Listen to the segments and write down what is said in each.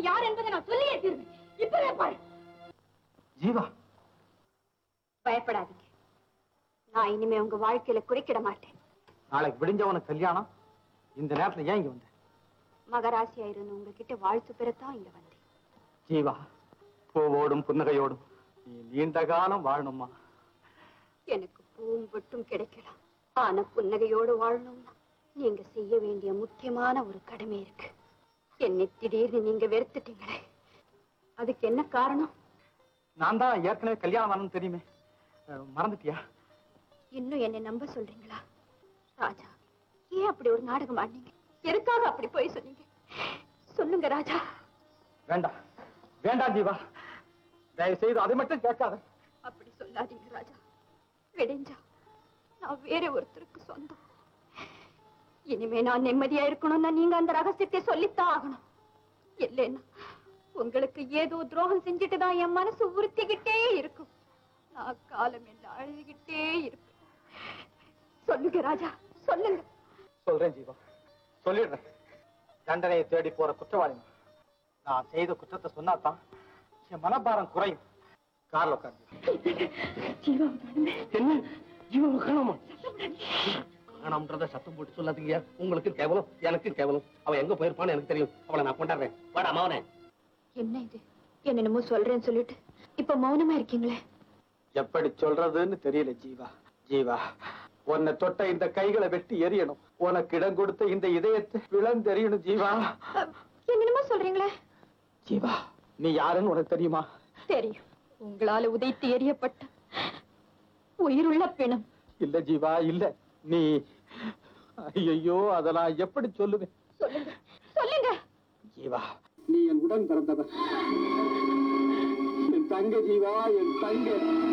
வந்தவன் யார் என்பதை நான் சொல்லியே தீர்வேன் இப்பவே பாரு ஜீவா பயப்படாதீங்க நான் இனிமே உங்க வாழ்க்கையில குறுக்கிட மாட்டேன் நாளைக்கு விடிஞ்சவனுக்கு கல்யாணம் இந்த நேரத்துல ஏன் இங்க வந்த மகராசியா இருந்து உங்ககிட்ட வாழ்த்து பெறத்தான் இங்க வந்தேன் ஜீவா பூவோடும் புன்னகையோடும் நீ நீண்ட காலம் வாழணுமா எனக்கு பூவும் வெட்டும் கிடைக்கலாம் ஆனா புன்னகையோடு வாழணும்னா நீங்க செய்ய வேண்டிய முக்கியமான ஒரு கடமை இருக்கு என்னை திடீர்னு நீங்க வெறுத்துட்டீங்களே அதுக்கு என்ன காரணம் நான் தான் ஏற்கனவே கல்யாணம் ஆனு தெரியுமே அஹ், மறந்துட்டியா இன்னும் என்னை நம்ப சொல்றீங்களா ராஜா ஏன் அப்படி ஒரு நாடகம் ஆடினீங்க எதுக்காக அப்படி போய் சொன்னீங்க சொல்லுங்க ராஜா வேண்டாம் வேண்டாம் ஜீவா தயவு செய்து அதை மட்டும் கேட்காத அப்படி சொல்லாதீங்க ராஜா விடிஞ்சா நான் வேற ஒருத்தருக்கு சொந்தம் இனிமே நான் நிம்மதியா இருக்கணும்னா நீங்க அந்த ரகசியத்தை சொல்லித்தான் ஆகணும் இல்லைன்னா உங்களுக்கு ஏதோ துரோகம் செஞ்சுட்டு தான் என் மனசு உறுத்திக்கிட்டே இருக்கும் நான் காலம் எல்லாம் அழுதுகிட்டே இருப்பேன் சொல்லுங்க ராஜா சொல்லுங்க சொல்றேன் ஜீவா சொல்லிடுறேன் தண்டனையை தேடி போற குற்றவாளி நான். நான் செய்த குற்றத்தை சொன்னாதான் என் மனபாரம் குறையும் கார்ல உட்காந்து என்ன ஜீவாவை காணாமா காணாமன்றத சத்தம் போட்டு சொல்லாதீங்க உங்களுக்கு கேவலம் எனக்கு கேவலம் அவன் எங்க போயிருப்பான்னு எனக்கு தெரியும் அவளை நான் கொண்டாடுறேன் வாடா மாவனே என்ன இது என்னென்னமோ சொல்றேன்னு சொல்லிட்டு இப்ப மௌனமா இருக்கீங்களே எப்படி சொல்றதுன்னு தெரியல ஜீவா ஜீவா உன்னை தொட்ட இந்த கைகளை வெட்டி எரியணும் உனக்கு இடம் கொடுத்த இந்த இதயத்தை விளந்தெறியணும் ஜீவா அஹ், என்னென்னமோ சொல்றீங்களே ஜீவா நீ யாருன்னு உனக்கு தெரியுமா தெரியும் உங்களால உதைத்து எறியப்பட்ட உயிருள்ள பிணம் இல்ல ஜீவா இல்ல நீ ஐயோ அத நான் எப்படி சொல்லுவேன் சொல்லுங்க சொல்லுங்க ஜீவா நீ என் உடன் பிறந்தவர் என் தங்க ஜீவா என் தங்க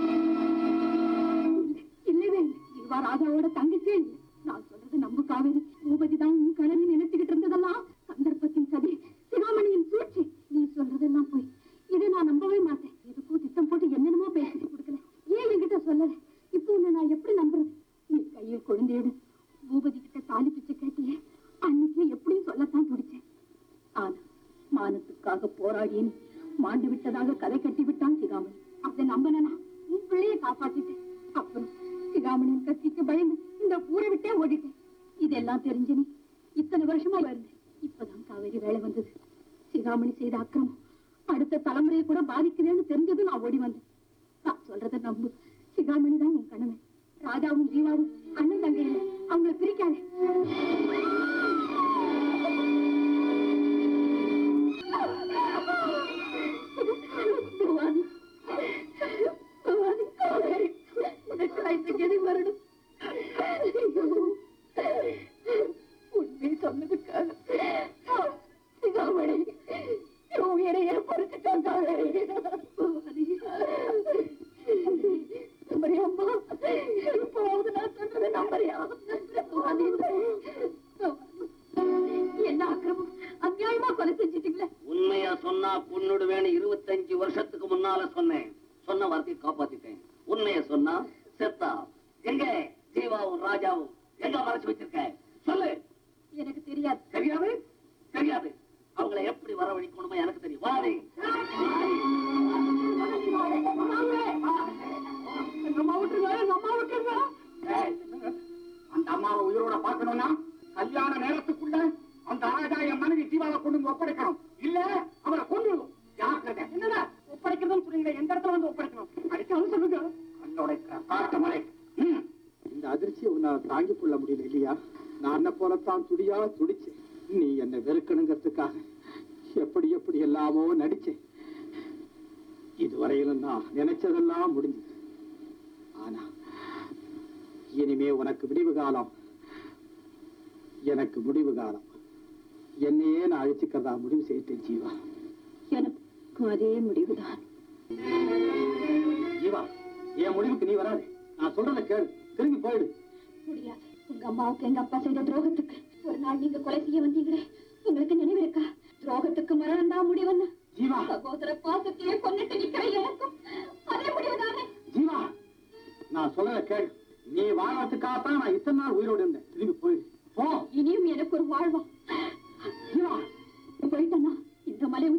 இல்லவே இல்லை ஜீவா ராஜாவோட தங்கச்சியே இல்லை நான் சொல்றது நம்பு காவேரி பூபதி தான் உன் கனவி நினைச்சுக்கிட்டு இருந்ததெல்லாம் சந்தர்ப்பத்தின் சதி சிகாமணியின் சூழ்ச்சி நீ சொல்றதெல்லாம் போய் இதை நான் நம்பவே மாட்டேன் எதுக்கும் திட்டம் போட்டு என்னென்னமோ பேசிட்டு கொடுக்கல ஏன் என்கிட்ட சொல்லல இப்போ உன்னை நான் எப்படி நம்புறது நீ கையில் குழந்தையோடு பூபதி கிட்ட தாலி பிச்சை கேட்டியே அன்னைக்கு எப்படியும் சொல்லத்தான் துடிச்சேன் ஆனா மானத்துக்காக போராடியேன் மாண்டு விட்டதாக கதை கட்டி விட்டான் சிகாமணி அதை நம்பனா உன் பிள்ளையை காப்பாத்திட்டேன் அப்புறம் சிகாமணியின் கத்திக்கு பயந்து இந்த ஊரை விட்டே ஓடிட்டேன் இதெல்லாம் தெரிஞ்சு நீ இத்தனை வருஷமா இருந்தேன் இப்பதான் காவேரி வேலை வந்தது சிகாமணி செய்த அக்கிரமம் அடுத்த தலைமுறையை கூட பாதிக்குதேன்னு தெரிஞ்சது நான் ஓடி வந்தேன் நான் சொல்றத நம்பு சிகாமணி தான் உன் கணவன் ராஜாவும் ஜீவாவும் அண்ணன் தங்கை இல்லை அவங்களை பிரிக்காதே பவானி பவானி காவேரி உனக்கு ஐந்து எது வரணும் உண்மை சொன்னதுக்காக சிகாமணி என் உயிரையே பொறுத்துட்டான் காவேரி பவானி நம்பறியா அம்மா இப்போது நான் சொல்றது நம்பறியா பவானி என்ன அக்கிரமம் அநியாயமா கொலை செஞ்சிட்டீங்களே உண்மையா சொன்னா பொண்ணுடுவேன்னு இருபத்தஞ்சு வருஷத்துக்கு முன்னால சொன்னேன் சொன்ன வார்த்தையை காப்பாத்திட்டேன் உண்மைய சொன்னா செத்தா எங்க ஜீவாவும் ராஜாவும் எங்க மறைச்சு வச்சிருக்க சொல்லு எனக்கு தெரியாது தெரியாது தெரியாது அவங்களை எப்படி வரவழைக்கணுமோ எனக்கு தெரியும் வாடி நம்ம விட்டுருங்க நம்ம விட்டுருங்க ஏய், அந்த அம்மாவை உயிரோட பார்க்கணும்னா கல்யாண நேரத்துக்குள்ள அந்த ராஜா என் மனைவி ஜீவாவை கொண்டு வந்து ஒப்படைக்கணும் இல்ல அவரை கொண்டுடுவோம் ஜாக்கிரதை என்னடா ஒப்படைக்கிறதுன்னு சொல்றீங்க எந்த இடத்துல வந்து ஒப்படைக்கணும் அடிச்சாலும் சொல்லுங்க கண்ணோட காட்ட மலை இந்த அதிர்ச்சியை உன்னால தாங்கிக் கொள்ள முடியல இல்லையா நான் போலத்தான் துடியா துடிச்சேன் நீ என்னை வெறுக்கணுங்கிறதுக்காக எப்படி எப்படி எல்லாமோ நடிச்சேன் இதுவரையிலும் நான் நினைச்சதெல்லாம் முடிஞ்சது ஆனா இனிமே உனக்கு விடிவு காலம் எனக்கு முடிவு காலம் என்னையே நான் அழிச்சுக்கிறதா முடிவு செய்துட்டேன் ஜீவா எனக்கும் அதே முடிவுதான் ஜீவா என் முடிவுக்கு நீ வராது நான் சொல்றத கேளு திரும்பி போயிடு முடியாது உங்க அம்மாவுக்கு எங்க அப்பா செய்த துரோகத்துக்கு ஒரு நாள் நீங்க கொலை செய்ய வந்தீங்களே உங்களுக்கு நினைவு இருக்கா துரோகத்துக்கு மரணம் தான் முடிவுன்னு ஜீவா சகோதர பாசத்தையே கொன்னிட்டு நிக்கிற எனக்கும் அதே முடிவுதானே ஜீவா நான் சொல்றத கேளு நீ வாழ்றதுக்காகத்தான் நான் இத்தனை நாள் உயிரோடு இருந்தேன் திரும்பி போயிடு போ இனியும் எனக்கு ஒரு வாழ்வா